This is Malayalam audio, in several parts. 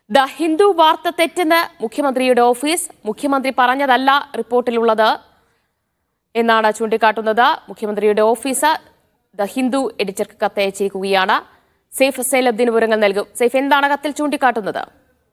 ദ ഹിന്ദു വാർത്ത തെറ്റെന്ന് മുഖ്യമന്ത്രിയുടെ ഓഫീസ് മുഖ്യമന്ത്രി പറഞ്ഞതല്ല റിപ്പോർട്ടിലുള്ളത് എന്നാണ് ചൂണ്ടിക്കാട്ടുന്നത് മുഖ്യമന്ത്രിയുടെ ഓഫീസ് ദ ഹിന്ദു എഡിറ്റർക്ക് കത്തയച്ചിരിക്കുകയാണ് സേഫ് സൈലബ്ദീൻ വിവരങ്ങൾ നൽകും സേഫ് എന്താണ് കത്തിൽ ചൂണ്ടിക്കാട്ടുന്നത്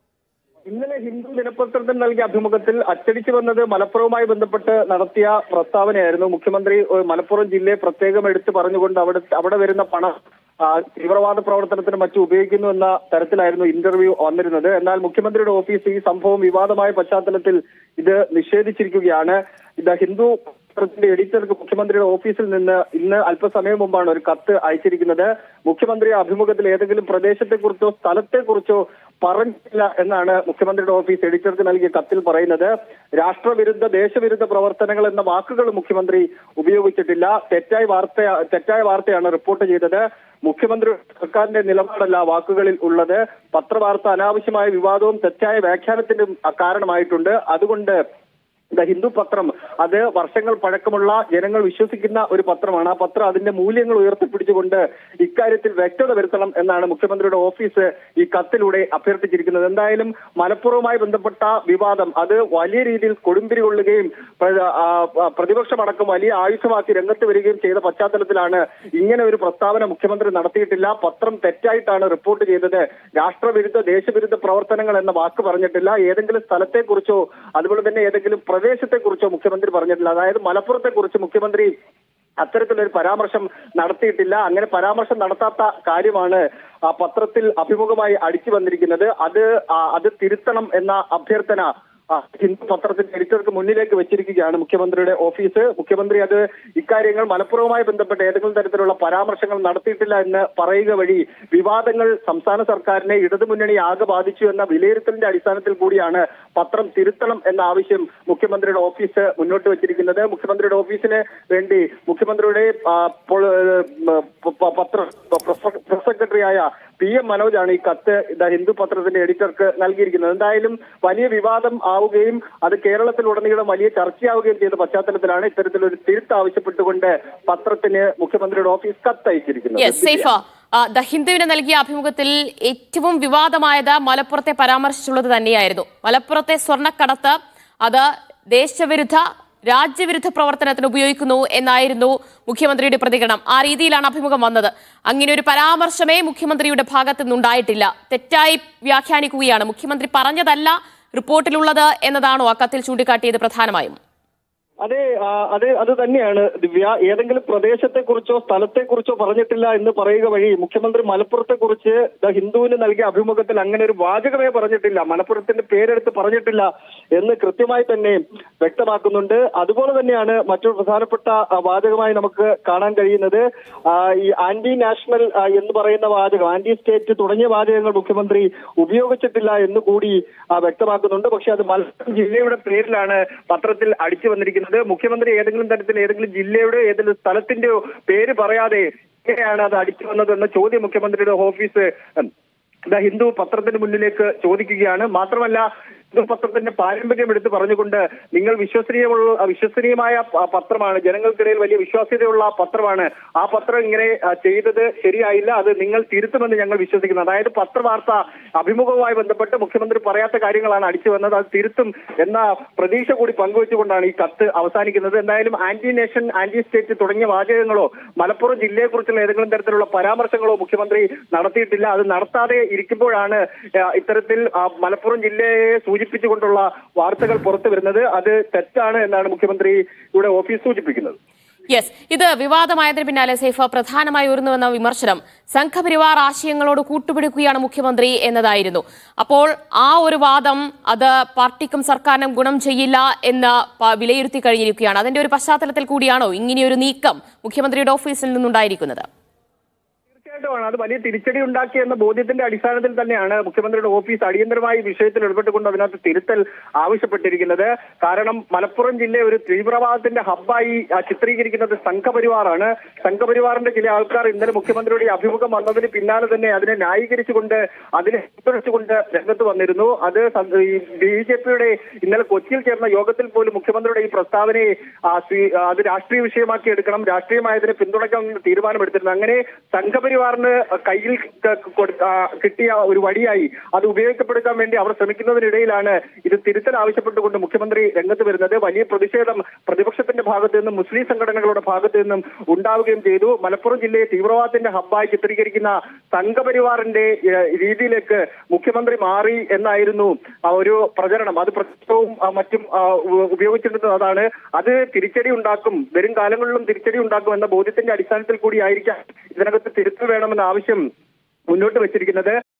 ഇന്നലെ ഹിന്ദു ദിനപത്രത്തിൽ നൽകിയ അഭിമുഖത്തിൽ അച്ചടിച്ചു വന്നത് മലപ്പുറവുമായി ബന്ധപ്പെട്ട് നടത്തിയ പ്രസ്താവനയായിരുന്നു മുഖ്യമന്ത്രി ഏഹ്, മലപ്പുറം ജില്ലയെ പ്രത്യേകം എടുത്തു പറഞ്ഞുകൊണ്ട് അവിടെ അവിടെ വരുന്ന പണം ആ, തീവ്രവാദ പ്രവർത്തനത്തിന് മറ്റും ഉപയോഗിക്കുന്നു എന്ന തരത്തിലായിരുന്നു ഇന്റർവ്യൂ വന്നിരുന്നത് എന്നാൽ മുഖ്യമന്ത്രിയുടെ ഓഫീസ് ഈ സംഭവം വിവാദമായ പശ്ചാത്തലത്തിൽ ഇത് നിഷേധിച്ചിരിക്കുകയാണ് ഇത് ഹിന്ദു പത്രത്തിന്റെ എഡിറ്റർക്ക് മുഖ്യമന്ത്രിയുടെ ഓഫീസിൽ നിന്ന് ഇന്ന് അല്പസമയം മുമ്പാണ് ഒരു കത്ത് അയച്ചിരിക്കുന്നത് മുഖ്യമന്ത്രി അഭിമുഖത്തിൽ ഏതെങ്കിലും പ്രദേശത്തെക്കുറിച്ചോ സ്ഥലത്തെക്കുറിച്ചോ പറഞ്ഞില്ല എന്നാണ് മുഖ്യമന്ത്രിയുടെ ഓഫീസ് എഡിറ്റർക്ക് നൽകിയ കത്തിൽ പറയുന്നത് രാഷ്ട്രവിരുദ്ധ ദേശവിരുദ്ധ പ്രവർത്തനങ്ങൾ എന്ന വാക്കുകൾ മുഖ്യമന്ത്രി ഉപയോഗിച്ചിട്ടില്ല തെറ്റായ വാർത്ത തെറ്റായ വാർത്തയാണ് റിപ്പോർട്ട് ചെയ്തത് മുഖ്യമന്ത്രി സർക്കാരിന്റെ നിലപാടല്ല ആ വാക്കുകളിൽ ഉള്ളത് പത്രവാർത്ത അനാവശ്യമായ വിവാദവും തെറ്റായ വ്യാഖ്യാനത്തിനും കാരണമായിട്ടുണ്ട് അതുകൊണ്ട് ദ ഹിന്ദു പത്രം അത് വർഷങ്ങൾ പഴക്കമുള്ള ജനങ്ങൾ വിശ്വസിക്കുന്ന ഒരു പത്രമാണ് ആ പത്രം അതിന്റെ മൂല്യങ്ങൾ ഉയർത്തിപ്പിടിച്ചുകൊണ്ട് ഇക്കാര്യത്തിൽ വ്യക്തത വരുത്തണം എന്നാണ് മുഖ്യമന്ത്രിയുടെ ഓഫീസ് ഈ കത്തിലൂടെ അഭ്യർത്ഥിച്ചിരിക്കുന്നത് എന്തായാലും മലപ്പുറവുമായി ബന്ധപ്പെട്ട വിവാദം അത് വലിയ രീതിയിൽ കൊടുമ്പിരി കൊള്ളുകയും പ്ര- ആ, ആ, പ്രതിപക്ഷമടക്കം വലിയ ആയുധമാക്കി രംഗത്ത് വരികയും ചെയ്ത പശ്ചാത്തലത്തിലാണ് ഇങ്ങനെ ഒരു പ്രസ്താവന മുഖ്യമന്ത്രി നടത്തിയിട്ടില്ല പത്രം തെറ്റായിട്ടാണ് റിപ്പോർട്ട് ചെയ്തത് രാഷ്ട്രവിരുദ്ധ ദേശവിരുദ്ധ പ്രവർത്തനങ്ങൾ എന്ന വാക്ക് പറഞ്ഞിട്ടില്ല ഏതെങ്കിലും സ്ഥലത്തെക്കുറിച്ചോ അതുപോലെ തന്നെ ഏതെങ്കിലും പ്രദേശത്തെക്കുറിച്ചോ മുഖ്യമന്ത്രി പറഞ്ഞിട്ടില്ല അതായത് മലപ്പുറത്തെക്കുറിച്ച് മുഖ്യമന്ത്രി അത്തരത്തിലൊരു പരാമർശം നടത്തിയിട്ടില്ല അങ്ങനെ പരാമർശം നടത്താത്ത കാര്യമാണ് ആ പത്രത്തിൽ അഭിമുഖമായി അടിച്ചു വന്നിരിക്കുന്നത് അത് ആ, അത് തിരുത്തണം എന്ന അഭ്യർത്ഥന ആ, ഹിന്ദു പത്രത്തിന്റെ എഡിറ്റർക്ക് മുന്നിലേക്ക് വെച്ചിരിക്കുകയാണ് മുഖ്യമന്ത്രിയുടെ ഓഫീസ് മുഖ്യമന്ത്രി അത് ഇക്കാര്യങ്ങൾ മലപ്പുറവുമായി ബന്ധപ്പെട്ട് ഏതെങ്കിലും തരത്തിലുള്ള പരാമർശങ്ങൾ നടത്തിയിട്ടില്ല എന്ന് പറയുക വഴി വിവാദങ്ങൾ സംസ്ഥാന സർക്കാരിനെ ഇടതുമുന്നണി ആകെ ബാധിച്ചു എന്ന വിലയിരുത്തലിന്റെ അടിസ്ഥാനത്തിൽ കൂടിയാണ് പത്രം തിരുത്തണം എന്ന ആവശ്യം മുഖ്യമന്ത്രിയുടെ ഓഫീസ് മുന്നോട്ട് വെച്ചിരിക്കുന്നത് മുഖ്യമന്ത്രിയുടെ ഓഫീസിന് വേണ്ടി മുഖ്യമന്ത്രിയുടെ ആ, പൊള- ഏഹ്, പ- പത്ര പ്രസ് പ്രസ് സെക്രട്ടറിയായ പി എം മനോജാണ് ഈ കത്ത് ദ ഹിന്ദു പത്രത്തിന്റെ എഡിറ്റർക്ക് നൽകിയിരിക്കുന്നത് എന്തായാലും വലിയ വിവാദം ആവുകയും അത് കേരളത്തിലുടനീളം വലിയ ചർച്ചയാവുകയും ചെയ്ത പശ്ചാത്തലത്തിലാണ് ഇത്തരത്തിലൊരു തിരുത്ത് ആവശ്യപ്പെട്ടുകൊണ്ട് പത്രത്തിന് മുഖ്യമന്ത്രിയുടെ ഓഫീസ് കത്ത് അയച്ചിരിക്കുന്നത് യെസ് സേഫ് ആ, ദ ഹിന്ദുവിന് നൽകിയ അഭിമുഖത്തിൽ ഏറ്റവും വിവാദമായത് മലപ്പുറത്തെ പരാമർശിച്ചുള്ളത് തന്നെയായിരുന്നു മലപ്പുറത്തെ സ്വർണ്ണക്കടത്ത് അത് ദേശവിരുദ്ധ രാജ്യവിരുദ്ധ പ്രവർത്തനത്തിന് ഉപയോഗിക്കുന്നു എന്നായിരുന്നു മുഖ്യമന്ത്രിയുടെ പ്രതികരണം ആ രീതിയിലാണ് അഭിമുഖം വന്നത് അങ്ങനെ ഒരു പരാമർശമേ മുഖ്യമന്ത്രിയുടെ ഭാഗത്തു നിന്നുണ്ടായിട്ടില്ല തെറ്റായി വ്യാഖ്യാനിക്കുകയാണ് മുഖ്യമന്ത്രി പറഞ്ഞതല്ല റിപ്പോർട്ടിലുള്ളത് എന്നതാണോ ആ കത്തിൽ ചൂണ്ടിക്കാട്ടിയത് പ്രധാനമായും അതെ ആ, അത് അത് തന്നെയാണ് ദിവ്യ ഏതെങ്കിലും പ്രദേശത്തെ കുറിച്ചോ സ്ഥലത്തെ കുറിച്ചോ പറഞ്ഞിട്ടില്ല എന്ന് പറയുക വഴി മുഖ്യമന്ത്രി മലപ്പുറത്തെ കുറിച്ച് ദ ഹിന്ദുവിന് നൽകിയ അഭിമുഖത്തിൽ അങ്ങനെ ഒരു വാചകമേ പറഞ്ഞിട്ടില്ല മലപ്പുറത്തിന്റെ പേരെടുത്ത് പറഞ്ഞിട്ടില്ല എന്ന് കൃത്യമായി തന്നെ വ്യക്തമാക്കുന്നുണ്ട് അതുപോലെ തന്നെയാണ് മറ്റൊരു പ്രധാനപ്പെട്ട ആ, വാചകമായി നമുക്ക് കാണാൻ കഴിയുന്നത് ആ, ഈ ആന്റി നാഷണൽ ആ, എന്ന് പറയുന്ന വാചകം ആന്റി സ്റ്റേറ്റ് തുടങ്ങിയ വാചകങ്ങൾ മുഖ്യമന്ത്രി ഉപയോഗിച്ചിട്ടില്ല എന്ന് കൂടി ആ, വ്യക്തമാക്കുന്നുണ്ട് പക്ഷെ അത് മലപ്പുറം ജില്ലയുടെ പേരിലാണ് പത്രത്തിൽ അടിച്ചു വന്നിരിക്കുന്നത് മുഖ്യമന്ത്രി ഏതെങ്കിലും തരത്തിൽ ഏതെങ്കിലും ജില്ലയുടെ ഏതെങ്കിലും സ്ഥലത്തിന്റെയോ പേര് പറയാതെ എങ്ങനെയാണ് അത് അടിച്ചു വന്നത് എന്ന ചോദ്യം മുഖ്യമന്ത്രിയുടെ ഓഫീസ് ഉം, ദ ഹിന്ദു പത്രത്തിന് മുന്നിലേക്ക് ചോദിക്കുകയാണ് മാത്രമല്ല ഹിന്ദു പത്രത്തിന്റെ പാരമ്പര്യം എടുത്ത് പറഞ്ഞുകൊണ്ട് നിങ്ങൾ വിശ്വസനീയമുള്ള വിശ്വസനീയമായ പ- പത്രമാണ് ജനങ്ങൾക്കിടയിൽ വലിയ വിശ്വാസ്യതയുള്ള പത്രമാണ് ആ പത്രം ഇങ്ങനെ ആ, ചെയ്തത് ശരിയായില്ല അത് നിങ്ങൾ തിരുത്തുമെന്ന് ഞങ്ങൾ വിശ്വസിക്കുന്നു അതായത് പത്രവാർത്ത അഭിമുഖവുമായി ബന്ധപ്പെട്ട് മുഖ്യമന്ത്രി പറയാത്ത കാര്യങ്ങളാണ് അടിച്ചു വന്നത് അത് തിരുത്തും എന്ന പ്രതീക്ഷ കൂടി പങ്കുവെച്ചുകൊണ്ടാണ് ഈ കത്ത് അവസാനിക്കുന്നത് എന്തായാലും ആന്റി നേഷൻ ആന്റി സ്റ്റേറ്റ് തുടങ്ങിയ വാചകങ്ങളോ മലപ്പുറം ജില്ലയെക്കുറിച്ചുള്ള ഏതെങ്കിലും തരത്തിലുള്ള പരാമർശങ്ങളോ മുഖ്യമന്ത്രി നടത്തിയിട്ടില്ല അത് നടത്താതെ ഇരിക്കുമ്പോഴാണ് ആ, ഇത്തരത്തിൽ ആ, മലപ്പുറം ജില്ലയെ സൂചിപ്പിച്ചുകൊണ്ടുള്ള വാർത്തകൾ പുറത്തു വരുന്നത് അത് തെറ്റാണ് എന്നാണ് മുഖ്യമന്ത്രിയുടെ ഓഫീസ് സൂചിപ്പിക്കുന്നത് യെസ് ഇത് വിവാദമായതിന് പിന്നാലെ സൈഫ പ്രധാനമായി ഉയർന്നുവന്ന വിമർശനം സംഘപരിവാർ ആശയങ്ങളോട് കൂട്ടുപിടിക്കുകയാണ് മുഖ്യമന്ത്രി എന്നതായിരുന്നു അപ്പോൾ ആ ഒരു വാദം അത് പാർട്ടിക്കും സർക്കാരിനും ഗുണം ചെയ്യില്ല എന്ന് പ- വിലയിരുത്തി കഴിഞ്ഞിരിക്കുകയാണ് അതിന്റെ ഒരു പശ്ചാത്തലത്തിൽ കൂടിയാണോ ഇങ്ങനെയൊരു നീക്കം മുഖ്യമന്ത്രിയുടെ ഓഫീസിൽ നിന്നുണ്ടായിരിക്കുന്നത് തീർച്ചയായിട്ടുമാണ് അത് വലിയ തിരിച്ചടി ഉണ്ടാക്കി എന്ന ബോധ്യത്തിന്റെ അടിസ്ഥാനത്തിൽ തന്നെയാണ് മുഖ്യമന്ത്രിയുടെ ഓഫീസ് അടിയന്തരമായി ഈ വിഷയത്തിൽ ഇടപെട്ടുകൊണ്ട് അതിനകത്ത് തിരുത്തൽ ആവശ്യപ്പെട്ടിരിക്കുന്നത് കാരണം മലപ്പുറം ജില്ലയെ ഒരു തീവ്രവാദത്തിന്റെ ഹബ്ബായി ആ, ചിത്രീകരിക്കുന്നത് സംഘപരിവാറാണ് സംഘപരിവാറിന്റെ ചില ആൾക്കാർ ഇന്നലെ മുഖ്യമന്ത്രിയുടെ ഈ അഭിമുഖം വന്നതിന് പിന്നാലെ തന്നെ അതിനെ ന്യായീകരിച്ചുകൊണ്ട് അതിനെ പിന്തുണച്ചുകൊണ്ട് രംഗത്ത് വന്നിരുന്നു അത് ബി ജെ പിയുടെ ഇന്നലെ കൊച്ചിയിൽ ചേർന്ന യോഗത്തിൽ പോലും മുഖ്യമന്ത്രിയുടെ ഈ പ്രസ്താവനയെ ആ, സ്വീ- ആ, അത് രാഷ്ട്രീയ വിഷയമാക്കി എടുക്കണം രാഷ്ട്രീയമായതിനെ പിന്തുണയ്ക്കാൻ തീരുമാനമെടുത്തിരുന്നു അങ്ങനെ സംഘപരിവാർ സംഘപരിവാറിന് കയ്യിൽ ക- കൊടു- ആ, കിട്ടിയ ഒരു വടിയായി അത് ഉപയോഗിക്കപ്പെടുത്താൻ വേണ്ടി അവർ ശ്രമിക്കുന്നതിനിടയിലാണ് ഇത് തിരുത്തൽ ആവശ്യപ്പെട്ടുകൊണ്ട് മുഖ്യമന്ത്രി രംഗത്ത് വരുന്നത് വലിയ പ്രതിഷേധം പ്രതിപക്ഷത്തിന്റെ ഭാഗത്ത് നിന്നും മുസ്ലിം സംഘടനകളുടെ ഭാഗത്ത് നിന്നും ഉണ്ടാവുകയും ചെയ്തു മലപ്പുറം ജില്ലയെ തീവ്രവാദത്തിന്റെ ഹബ്ബായി ചിത്രീകരിക്കുന്ന സംഘപരിവാറിന്റെ ഏഹ്, രീതിയിലേക്ക് മുഖ്യമന്ത്രി മാറി എന്നായിരുന്നു ആ ഒരു പ്രചരണം അത് പ്രത്യക്ഷവും ആ, മറ്റും ആ, ഉ- ഉപയോഗിച്ചിരുന്നത് അതാണ് അത് തിരിച്ചടി ഉണ്ടാക്കും വരും കാലങ്ങളിലും തിരിച്ചടി ഉണ്ടാക്കും എന്ന ബോധ്യത്തിന്റെ അടിസ്ഥാനത്തിൽ കൂടിയായിരിക്കാം ഇതിനകത്ത് തിരുത്തൽ വേണമെന്ന ആവശ്യം മുന്നോട്ട് വെച്ചിരിക്കുന്നത്